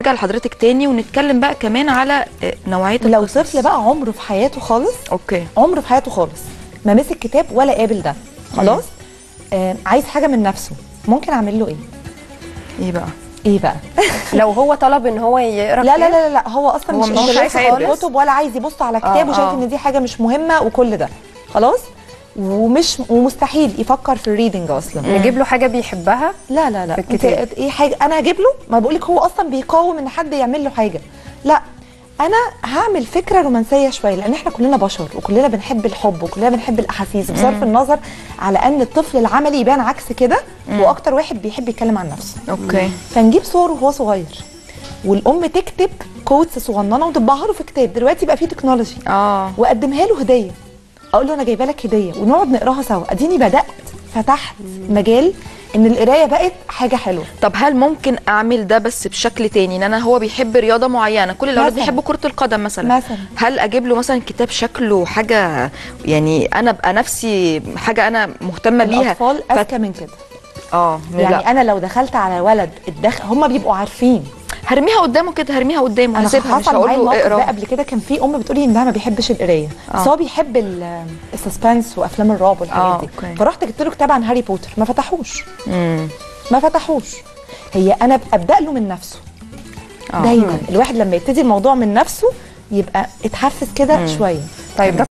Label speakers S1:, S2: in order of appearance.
S1: ارجع لحضرتك تاني ونتكلم بقى كمان على آه، نوعيه
S2: لو
S1: القصص.
S2: طفل بقى عمره في حياته خالص
S1: اوكي
S2: عمره في حياته خالص ما مسك كتاب ولا قابل ده خلاص آه عايز حاجه من نفسه ممكن اعمل له ايه
S1: ايه بقى
S2: ايه بقى
S3: لو هو طلب ان هو يقرا
S2: لا لا
S3: كتاب،
S2: لا لا هو اصلا
S1: هو
S2: مش
S1: مش
S2: انترست
S1: عايز
S2: في
S1: خالص.
S2: الكتب ولا عايز يبص على كتاب
S1: آه،
S2: وشايف
S1: آه.
S2: ان دي حاجه مش مهمه وكل ده خلاص ومش ومستحيل يفكر في الريدنج اصلا
S3: نجيب له حاجه بيحبها
S2: لا لا لا
S3: في
S2: انت
S3: الكتاب.
S2: ايه حاجه انا هجيب له ما بقولك هو اصلا بيقاوم ان حد يعمل له حاجه لا انا هعمل فكره رومانسيه شويه لان احنا كلنا بشر وكلنا بنحب الحب وكلنا بنحب الاحاسيس بصرف النظر على ان الطفل العملي يبان عكس كده واكتر واحد بيحب يتكلم عن نفسه
S1: اوكي
S2: فنجيب صور وهو صغير والام تكتب كوتس صغننه وتطبعها له في كتاب دلوقتي بقى فيه تكنولوجي
S1: اه
S2: واقدمها له هديه اقول له انا جايبه لك هديه ونقعد نقراها سوا اديني بدات فتحت مجال ان القرايه بقت حاجه حلوه
S1: طب هل ممكن اعمل ده بس بشكل تاني ان انا هو بيحب رياضه معينه كل الاولاد
S2: مثلاً.
S1: بيحبوا كره القدم مثلا
S2: مثلاً.
S1: هل اجيب له مثلا كتاب شكله حاجه يعني انا ابقى نفسي حاجه انا مهتمه بيها
S2: الاطفال
S1: فت-
S2: اذكى من كده
S1: اه
S2: يعني
S1: لا.
S2: انا لو دخلت على ولد الدخل هم بيبقوا عارفين
S1: هرميها قدامه كده هرميها قدامه
S2: انا
S1: هسيبها مش
S2: حصل
S1: هقول
S2: معايا
S1: له
S2: الموقف ده
S1: اقرا
S2: قبل كده كان في ام بتقولي ان ده ما بيحبش القرايه بس
S1: آه.
S2: هو بيحب ال- السسبنس وافلام الرعب
S1: آه،
S2: والحاجات دي
S1: أوكي.
S2: فرحت جبت له كتاب عن هاري بوتر ما فتحوش
S1: مم.
S2: ما فتحوش هي انا ابدا له من نفسه
S1: آه.
S2: دايما الواحد لما يبتدي الموضوع من نفسه يبقى اتحفز كده شويه
S3: طيب